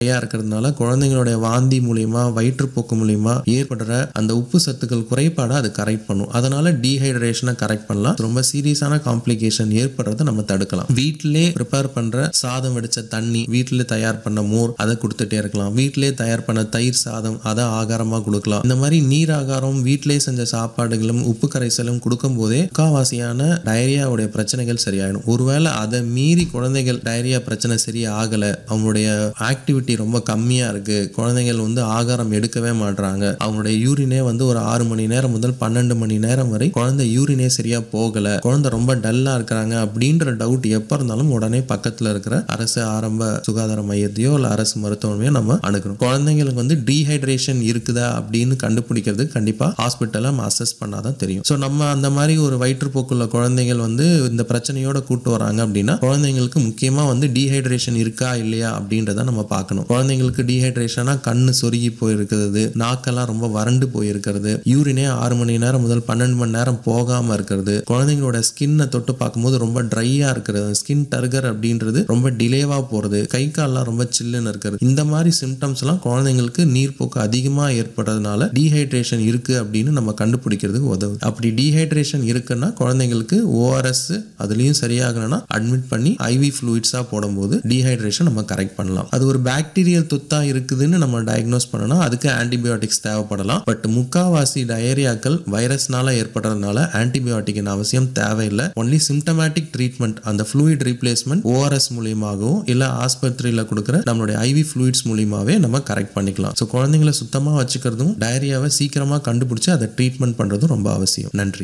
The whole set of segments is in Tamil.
நிறையா இருக்கிறதுனால குழந்தைங்களுடைய வாந்தி மூலியமா வயிற்றுப்போக்கு மூலியமா ஏற்படுற அந்த உப்பு சத்துக்கள் குறைபாடை அது கரெக்ட் பண்ணும் அதனால டீஹைட்ரேஷனை கரெக்ட் பண்ணலாம் ரொம்ப சீரியஸான காம்ப்ளிகேஷன் ஏற்படுறதை நம்ம தடுக்கலாம் வீட்டிலே ப்ரிப்பேர் பண்ற சாதம் வடிச்ச தண்ணி வீட்டிலே தயார் பண்ண மோர் அதை கொடுத்துட்டே இருக்கலாம் வீட்டிலே தயார் பண்ண தயிர் சாதம் அதை ஆகாரமா கொடுக்கலாம் இந்த மாதிரி நீர் ஆகாரம் வீட்டிலே செஞ்ச சாப்பாடுகளும் உப்பு கரைசலும் கொடுக்கும் போதே முக்காவாசியான டயரியாவுடைய பிரச்சனைகள் சரியாயிடும் ஒருவேளை அதை மீறி குழந்தைகள் டயரியா பிரச்சனை சரியா ஆகல அவங்களுடைய ஆக்டிவிட்டி ரொம்ப கம்மியா இருக்கு குழந்தைகள் வந்து ஆகாரம் எடுக்கவே மாட்றாங்க அவங்களுடைய யூரினே வந்து ஒரு ஆறு மணி நேரம் முதல் பன்னெண்டு மணி நேரம் வரை குழந்தை யூரினே சரியா போகல குழந்தை ரொம்ப டல்லா இருக்கிறாங்க அப்படின்ற டவுட் எப்ப இருந்தாலும் உடனே பக்கத்துல இருக்கிற அரசு ஆரம்ப சுகாதார மையத்தையோ இல்ல அரசு மருத்துவமனையோ நம்ம அணுகணும் குழந்தைங்களுக்கு வந்து டீஹைட்ரேஷன் இருக்குதா அப்படின்னு கண்டுபிடிக்கிறது கண்டிப்பா ஹாஸ்பிட்டல்ல நம்ம அசஸ் பண்ணாதான் தெரியும் ஸோ நம்ம அந்த மாதிரி ஒரு வயிற்றுப்போக்குள்ள குழந்தைகள் வந்து இந்த பிரச்சனையோட கூட்டு வராங்க அப்படின்னா குழந்தைங்களுக்கு முக்கியமா வந்து டீஹைட்ரேஷன் இருக்கா இல்லையா அப்படின்றத நம்ம பார்க்கணும் குழந்தைங்களுக்கு டீஹைட்ரேஷனா கண்ணு சொருகி போயிருக்கிறது நாக்கெல்லாம் ரொம்ப வறண்டு போயிருக்கிறது யூரினே ஆறு மணி நேரம் முதல் பன்னெண்டு மணி நேரம் போகாம இருக்கிறது குழந்தைங்களோட ஸ்கின்னை தொட்டு பார்க்கும்போது ரொம்ப ட்ரையா இருக்கிறது ஸ்கின் டர்கர் அப்படின்றது ரொம்ப டிலேவா போறது கை கால்லாம் ரொம்ப சில்லுன்னு இருக்கிறது இந்த மாதிரி சிம்டம்ஸ் எல்லாம் குழந்தைங்களுக்கு நீர்ப்போக்கு அதிகமா ஏற்படுறதுனால டீஹைட்ரேஷன் இருக்கு அப்படின்னு நம்ம கண்டுபிடிக்கிறதுக்கு உதவுது அப்படி டீஹைட்ரேஷன் இருக்குன்னா குழந்தைங்களுக்கு ஓஆர்எஸ் அதுலயும் சரியாகணும்னா அட்மிட் பண்ணி ஐவி ஃப்ளூயிட்ஸா போடும்போது டீஹைட்ரேஷன் நம்ம கரெக்ட் பண்ணலாம் அது ஒரு பாக்டீரியல் தொத்தா இருக்குதுன்னு நம்ம டயக்னோஸ் பண்ணணும் அதுக்கு ஆன்டிபயோட்டிக்ஸ் தேவைப்படலாம் பட் முக்காவாசி டயரியாக்கள் வைரஸ்னால ஏற்படுறதுனால ஆன்டிபயோட்டிக்கின் அவசியம் தேவையில்லை ஒன்லி சிம்டமேட்டிக் ட்ரீட்மெண்ட் அந்த ஃப்ளூயிட் ரீப்ளேஸ்மெண்ட் ஓஆர்எஸ் மூலியமாகவும் இல்ல ஆஸ்பத்திரியில கொடுக்குற நம்மளுடைய ஐவி ஃப்ளூயிட்ஸ் மூலியமாவே நம்ம கரெக்ட் பண்ணிக்கலாம் ஸோ குழந்தைங்களை சுத்தமா வச்சுக்கிறதும் டயரியாவை சீக்கிரமா கண்டுபிடிச்சு அதை ட்ரீட்மெண்ட் பண்றதும் ரொம்ப அவசியம் நன்றி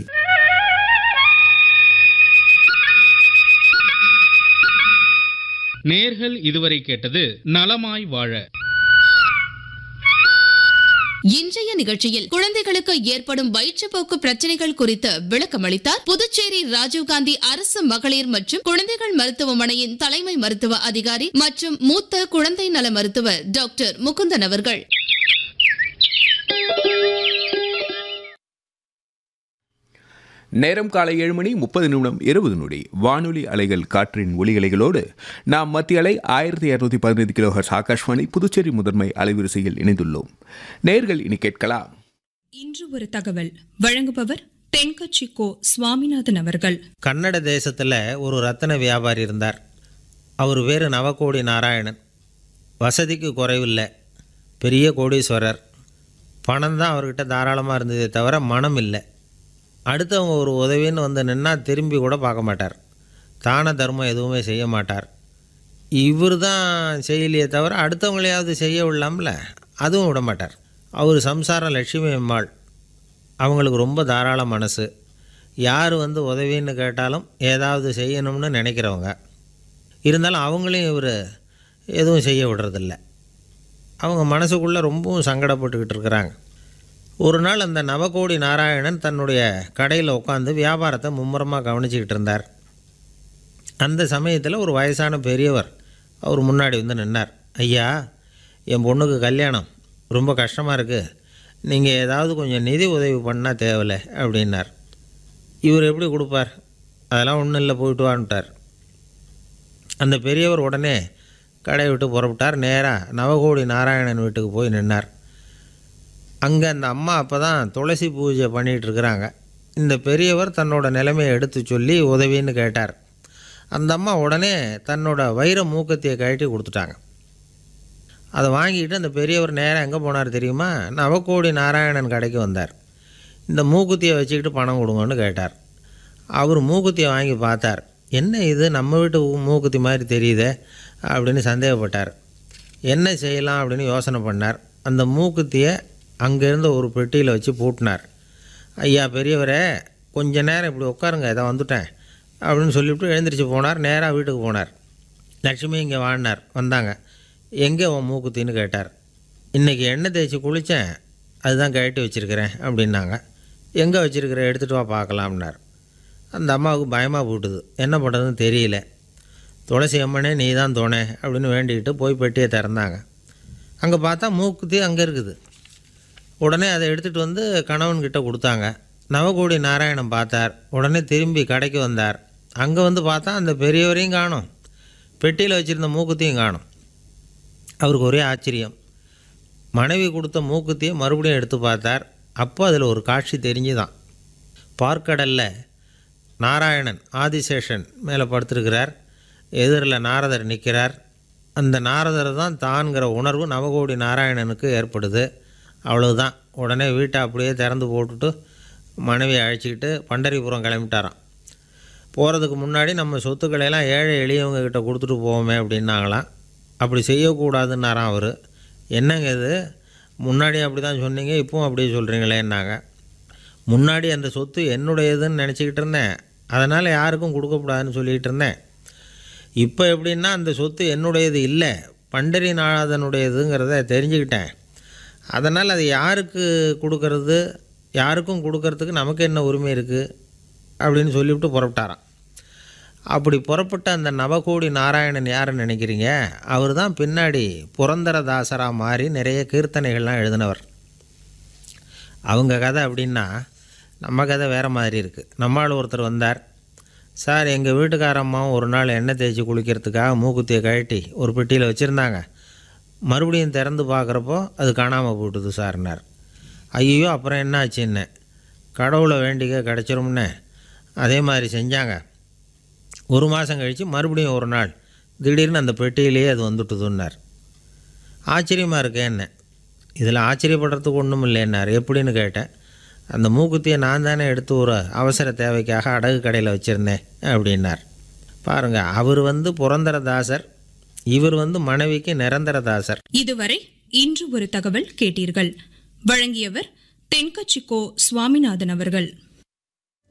நேர்கள் இதுவரை கேட்டது நலமாய் வாழ இன்றைய நிகழ்ச்சியில் குழந்தைகளுக்கு ஏற்படும் வயிற்றுப்போக்கு பிரச்சனைகள் குறித்து விளக்கமளித்தார் புதுச்சேரி ராஜீவ்காந்தி அரசு மகளிர் மற்றும் குழந்தைகள் மருத்துவமனையின் தலைமை மருத்துவ அதிகாரி மற்றும் மூத்த குழந்தை நல மருத்துவர் டாக்டர் முகுந்தன் அவர்கள் நேரம் காலை ஏழு மணி முப்பது நிமிடம் இருபது நொடி வானொலி அலைகள் காற்றின் ஒலிகளைகளோடு நாம் மத்திய அலை ஆயிரத்தி இரநூத்தி பதினைந்து கிலோஹர்ஸ் ஆகாஷ்வாணி புதுச்சேரி முதன்மை அலைவரிசையில் இணைந்துள்ளோம் நேர்கள் இனி கேட்கலாம் இன்று ஒரு தகவல் வழங்குபவர் தென்கட்சி கோ சுவாமிநாதன் அவர்கள் கன்னட தேசத்தில் ஒரு ரத்தன வியாபாரி இருந்தார் அவர் பேர் நவகோடி நாராயணன் வசதிக்கு குறைவில்லை பெரிய கோடீஸ்வரர் பணம் தான் அவர்கிட்ட தாராளமாக இருந்ததே தவிர மனம் இல்லை அடுத்தவங்க ஒரு உதவின்னு வந்து நின்னா திரும்பி கூட பார்க்க மாட்டார் தான தர்மம் எதுவுமே செய்ய மாட்டார் இவர் தான் செய்யலையே தவிர அடுத்தவங்களையாவது செய்ய விடலாம்ல அதுவும் விட மாட்டார் அவர் சம்சாரம் லட்சுமி அம்மாள் அவங்களுக்கு ரொம்ப தாராள மனசு யார் வந்து உதவின்னு கேட்டாலும் ஏதாவது செய்யணும்னு நினைக்கிறவங்க இருந்தாலும் அவங்களையும் இவர் எதுவும் செய்ய விடுறதில்ல அவங்க மனசுக்குள்ளே ரொம்பவும் சங்கடப்பட்டுக்கிட்டு இருக்கிறாங்க ஒரு நாள் அந்த நவகோடி நாராயணன் தன்னுடைய கடையில் உட்காந்து வியாபாரத்தை மும்முரமாக கவனிச்சிக்கிட்டு இருந்தார் அந்த சமயத்தில் ஒரு வயசான பெரியவர் அவர் முன்னாடி வந்து நின்னார் ஐயா என் பொண்ணுக்கு கல்யாணம் ரொம்ப கஷ்டமாக இருக்குது நீங்கள் ஏதாவது கொஞ்சம் நிதி உதவி பண்ணால் தேவையில்ல அப்படின்னார் இவர் எப்படி கொடுப்பார் அதெல்லாம் ஒன்றும் இல்லை போயிட்டு வான்ட்டார் அந்த பெரியவர் உடனே கடையை விட்டு புறப்பட்டார் நேராக நவகோடி நாராயணன் வீட்டுக்கு போய் நின்னார் அங்கே அந்த அம்மா அப்போ தான் துளசி பூஜை பண்ணிகிட்டு இருக்கிறாங்க இந்த பெரியவர் தன்னோட நிலைமையை எடுத்து சொல்லி உதவின்னு கேட்டார் அந்த அம்மா உடனே தன்னோட வைர மூக்கத்தையை கழட்டி கொடுத்துட்டாங்க அதை வாங்கிட்டு அந்த பெரியவர் நேராக எங்கே போனார் தெரியுமா நவகோடி நாராயணன் கடைக்கு வந்தார் இந்த மூக்குத்தியை வச்சுக்கிட்டு பணம் கொடுங்கன்னு கேட்டார் அவர் மூக்குத்தியை வாங்கி பார்த்தார் என்ன இது நம்ம வீட்டு மூக்குத்தி மாதிரி தெரியுதே அப்படின்னு சந்தேகப்பட்டார் என்ன செய்யலாம் அப்படின்னு யோசனை பண்ணார் அந்த மூக்குத்தியை அங்கேருந்து ஒரு பெட்டியில் வச்சு பூட்டினார் ஐயா பெரியவரே கொஞ்ச நேரம் இப்படி உட்காருங்க இதை வந்துட்டேன் அப்படின்னு சொல்லிவிட்டு எழுந்திரிச்சு போனார் நேராக வீட்டுக்கு போனார் லட்சுமி இங்கே வாழ்னார் வந்தாங்க எங்கே உன் மூக்குத்தின்னு கேட்டார் இன்றைக்கி எண்ணெய் தேய்ச்சி குளித்தேன் அதுதான் கழட்டி வச்சுருக்கிறேன் அப்படின்னாங்க எங்கே வச்சுருக்கிற எடுத்துகிட்டு வா பார்க்கலாம்னார் அந்த அம்மாவுக்கு பயமாக போட்டுது என்ன பண்ணுறதுன்னு தெரியல துளசி அம்மனே நீ தான் தோணே அப்படின்னு வேண்டிக்கிட்டு போய் பெட்டியை திறந்தாங்க அங்கே பார்த்தா மூக்குத்தி அங்கே இருக்குது உடனே அதை எடுத்துகிட்டு வந்து கணவன்கிட்ட கொடுத்தாங்க நவகோடி நாராயணன் பார்த்தார் உடனே திரும்பி கடைக்கு வந்தார் அங்கே வந்து பார்த்தா அந்த பெரியவரையும் காணும் பெட்டியில் வச்சுருந்த மூக்குத்தியும் காணும் அவருக்கு ஒரே ஆச்சரியம் மனைவி கொடுத்த மூக்குத்தியை மறுபடியும் எடுத்து பார்த்தார் அப்போ அதில் ஒரு காட்சி தெரிஞ்சுதான் பார்க்கடலில் நாராயணன் ஆதிசேஷன் மேலே படுத்திருக்கிறார் எதிரில் நாரதர் நிற்கிறார் அந்த நாரதர் தான் தான்கிற உணர்வு நவகோடி நாராயணனுக்கு ஏற்படுது அவ்வளவுதான் உடனே வீட்டை அப்படியே திறந்து போட்டுட்டு மனைவியை அழைச்சிக்கிட்டு பண்டரிபுரம் கிளம்பிட்டாராம் போகிறதுக்கு முன்னாடி நம்ம சொத்துக்களையெல்லாம் ஏழை எளியவங்க கிட்ட கொடுத்துட்டு போவோமே அப்படின்னாங்களாம் அப்படி செய்யக்கூடாதுன்னாராம் அவர் என்னங்க இது முன்னாடி அப்படி தான் சொன்னீங்க இப்பவும் அப்படியே சொல்கிறீங்களேன்னாங்க முன்னாடி அந்த சொத்து என்னுடையதுன்னு நினச்சிக்கிட்டு இருந்தேன் அதனால் யாருக்கும் கொடுக்கக்கூடாதுன்னு சொல்லிகிட்டு இருந்தேன் இப்போ எப்படின்னா அந்த சொத்து என்னுடையது இல்லை பண்டரிநாதனுடையதுங்கிறத தெரிஞ்சுக்கிட்டேன் அதனால் அது யாருக்கு கொடுக்கறது யாருக்கும் கொடுக்கறதுக்கு நமக்கு என்ன உரிமை இருக்குது அப்படின்னு சொல்லிவிட்டு புறப்பட்டாராம் அப்படி புறப்பட்ட அந்த நவகோடி நாராயணன் யாருன்னு நினைக்கிறீங்க அவர் தான் பின்னாடி புரந்தரதாசராக மாறி நிறைய கீர்த்தனைகள்லாம் எழுதினவர் அவங்க கதை அப்படின்னா நம்ம கதை வேறு மாதிரி இருக்குது நம்மால் ஒருத்தர் வந்தார் சார் எங்கள் வீட்டுக்காரம்மாவும் ஒரு நாள் எண்ணெய் தேய்ச்சி குளிக்கிறதுக்காக மூக்குத்தியை கழட்டி ஒரு பெட்டியில் வச்சுருந்தாங்க மறுபடியும் திறந்து பார்க்குறப்போ அது காணாமல் போட்டுது சார்னார் ஐயோ அப்புறம் என்ன ஆச்சுன்னு கடவுளை வேண்டிக்க கிடச்சிரும்னே அதே மாதிரி செஞ்சாங்க ஒரு மாதம் கழித்து மறுபடியும் ஒரு நாள் திடீர்னு அந்த பெட்டியிலேயே அது வந்துட்டுதுன்னார் ஆச்சரியமாக இருக்கே என்ன இதில் ஆச்சரியப்படுறதுக்கு ஒன்றும் இல்லைன்னார் எப்படின்னு கேட்டேன் அந்த மூக்குத்தியை நான் தானே எடுத்து ஒரு அவசர தேவைக்காக அடகு கடையில் வச்சுருந்தேன் அப்படின்னார் பாருங்கள் அவர் வந்து புரந்தரதாசர் இவர் வந்து மனைவிக்கு நிரந்தரதாசர் இதுவரை இன்று ஒரு தகவல் கேட்டீர்கள் வழங்கியவர் தென்கச்சிக்கோ சுவாமிநாதன் அவர்கள்